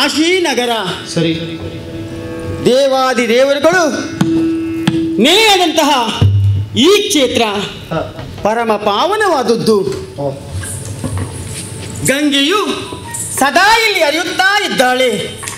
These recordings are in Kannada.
ಕಾಶಿ ನಗರ ಸರಿ ದೇವಾದಿ ದೇವರುಗಳು ನೆಲೆಯಾದಂತಹ ಈ ಕ್ಷೇತ್ರ ಹ. ಪರಮ ಪಾವನವಾದದ್ದು ಓ. ಗಂಗೆಯು ಸದಾ ಇಲ್ಲಿ ಹರಿಯುತ್ತಾ ಇದ್ದಾಳೆ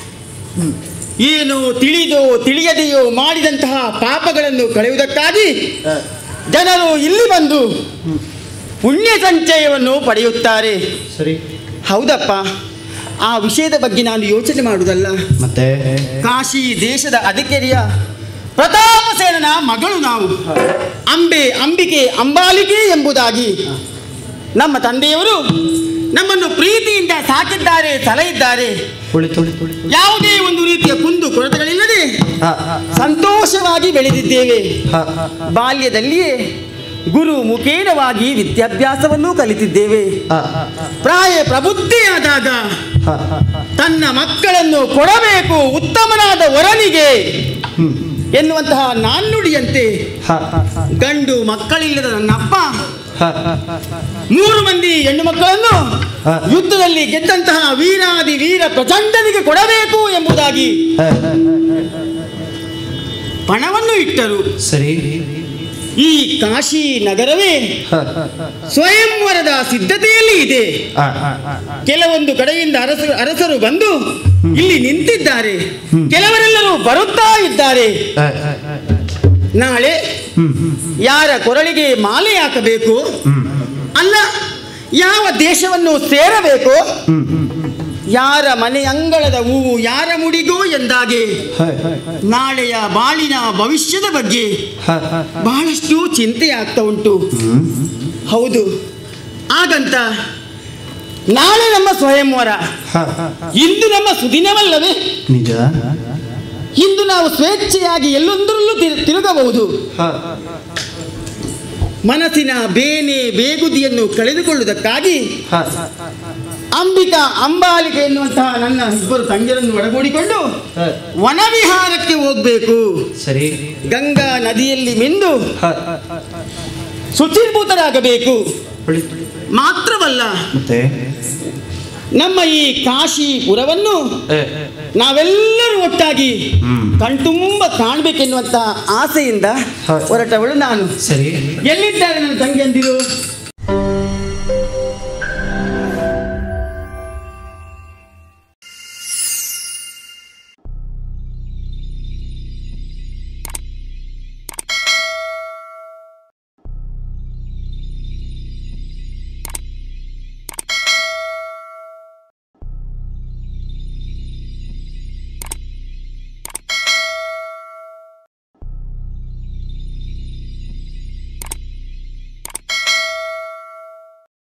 ಏನು ತಿಳಿದೋ ತಿಳಿಯದೆಯೋ ಮಾಡಿದಂತಹ ಪಾಪಗಳನ್ನು ಕಳೆಯುವುದಕ್ಕಾಗಿ ಹ. ಜನರು ಇಲ್ಲಿ ಬಂದು ಪುಣ್ಯ ಸಂಚಯವನ್ನು ಪಡೆಯುತ್ತಾರೆ ಸರಿ ಹೌದಪ್ಪ ಆ ವಿಷಯದ ಬಗ್ಗೆ ನಾನು ಯೋಚನೆ ಮಾಡುವುದಲ್ಲ ಮತ್ತೆ ಕಾಶಿ ದೇಶದ ಅಧಿಕಾರಿಯ ಪ್ರತಾಪಸೇನನ ಮಗಳು ನಾವು ಅಂಬೆ ಅಂಬಿಕೆ ಅಂಬಾಲಿಕೆ ಎಂಬುದಾಗಿ ನಮ್ಮ ತಂದೆಯವರು ನಮ್ಮನ್ನು ಪ್ರೀತಿಯಿಂದ ಸಾಕಿದ್ದಾರೆ ಸಲಹಿದ್ದಾರೆ ತುಳಿ ತುಳಿ ತುಳಿ ತುಳಿ. ಯಾವುದೇ ಒಂದು ರೀತಿಯ ಕುಂದು ಕೊರತೆಗಳಿಲ್ಲದೆ ಹ, ಹ, ಸಂತೋಷವಾಗಿ ಬೆಳೆದಿದ್ದೇವೆ ಹ, ಹ, ಹ. ಬಾಲ್ಯದಲ್ಲಿಯೇ ಗುರು ಮುಖೇನವಾಗಿ ವಿದ್ಯಾಭ್ಯಾಸವನ್ನು ಕಲಿತಿದ್ದೇವೆ ಹ, ಹ, ಹ. ಪ್ರಾಯ ಪ್ರಬುದ್ಧಿಯಾದಾಗ ಹ, ಹ, ಹ. ತನ್ನ ಮಕ್ಕಳನ್ನು ಕೊಡಬೇಕು ಉತ್ತಮನಾದ ವರನಿಗೆ ಹ್ಮ್. ಎನ್ನುವಂತಹ ನಾಣ್ಣುಡಿಯಂತೆ ಹ, ಹ, ಹ. ಗಂಡು ಮಕ್ಕಳಿಲ್ಲದ ನನ್ನಪ್ಪ ಹ, ಹ, ಹ, ಹ. ಮೂರು ಮಂದಿ ಹೆಣ್ಣು ಮಕ್ಕಳನ್ನು ಹ. ಯುದ್ಧದಲ್ಲಿ ಗೆದ್ದಂತಹ ವೀರಾದಿ ವೀರ ಪ್ರಚಂಡನಿಗೆ ಕೊಡಬೇಕು ಎಂಬುದಾಗಿ ಹ, ಹ, ಹ. ಪಣವನ್ನು ಇಟ್ಟರು ಸರಿ ಈ ಕಾಶಿ ನಗರವೇ ಹ, ಹ, ಹ. ಸ್ವಯಂವರದ ಸಿದ್ಧತೆಯಲ್ಲಿ ಇದೆ ಹ, ಹ, ಹ, ಹ. ಕೆಲವೊಂದು ಕಡೆಯಿಂದ ಅರಸರು ಅರಸರು ಬಂದು ಇಲ್ಲಿ ನಿಂತಿದ್ದಾರೆ ಕೆಲವರೆಲ್ಲರೂ ಬರುತ್ತಾ ಇದ್ದಾರೆ ಹ, ಹ, ಹ, ಹ. ನಾಳೆ ಹ್ಮ್, ಹ್ಮ್, ಯಾರ ಕೊರಳಿಗೆ ಮಾಲೆ ಹಾಕಬೇಕು ಹ್ಮ್, ಅಲ್ಲ ಯಾವ ದೇಶವನ್ನು ಸೇರಬೇಕು ಹ್ಮ್, ಹ್ಮ್, ಹ್ಮ್. ಯಾರ ಮನೆ ಅಂಗಳದ ಹೂವು ಯಾರ ಮುಡಿಗೋ ಎಂದಾಗೆ ಹ, ಹ, ಹ. ನಾಳೆಯ ಬಾಳಿನ ಭವಿಷ್ಯದ ಬಗ್ಗೆ ಹ, ಹ, ಹ. ಬಹಳಷ್ಟು ಚಿಂತೆ ಆಗ್ತಾ ಉಂಟು ಹೌದು ಹಾಗಂತ ನಾಳೆ ನಮ್ಮ ಸ್ವಯಂವರ ಹ, ಹ, ಹ. ಇಂದು ನಮ್ಮ ಸುದಿನವಲ್ಲವೇ ನಿಜ ಇಂದು ನಾವು ಸ್ವೇಚ್ಛೆಯಾಗಿ ಎಲ್ಲೊಂದರಲ್ಲೂ ತಿರು- ತಿರುಗಬಹುದು ಹ, ಹ, ಹ. ಮನಸ್ಸಿನ ಬೇನೆ ಬೇಗುದಿಯನ್ನು ಕಳೆದುಕೊಳ್ಳುವುದಕ್ಕಾಗಿ ಹ, ಹ, ಹ, ಹ. ಅಂಬಿಕಾ ಅಂಬಾಲಿಕೆ ಎನ್ನುವಂತಹ ನನ್ನ ಇಬ್ಬರು ತಂಗಿಯರನ್ನು ಒಳಗೂಡಿಕೊಂಡು ಹ. ವನವಿಹಾರಕ್ಕೆ ಹೋಗಬೇಕು ಸರಿ ಗಂಗಾ ನದಿಯಲ್ಲಿ ಮಿಂದು ಹ, ಹ, ಹ, ಹ. ಶುಚಿರ್ಭೂತರಾಗಬೇಕು ತುಳಿ, ತುಳಿ, ತುಳಿ. ಮಾತ್ರವಲ್ಲ ಮತ್ತೆ ನಮ್ಮ ಈ ಕಾಶಿಪುರವನ್ನು ಹ, ಹ, ಹ. ನಾವೆಲ್ಲರೂ ಒಟ್ಟಾಗಿ ಹ್ಮ್. ಕಣ್ತುಂಬ ಕಾಣಬೇಕೆನ್ನುವಂತಹ ಆಸೆಯಿಂದ ಹೌದು. ಹೊರಟವಳು ನಾನು ಸರಿ ಎಲ್ಲಿದ್ದಾರೆ ನನ್ನ ತಂಗಿಯಂದಿರು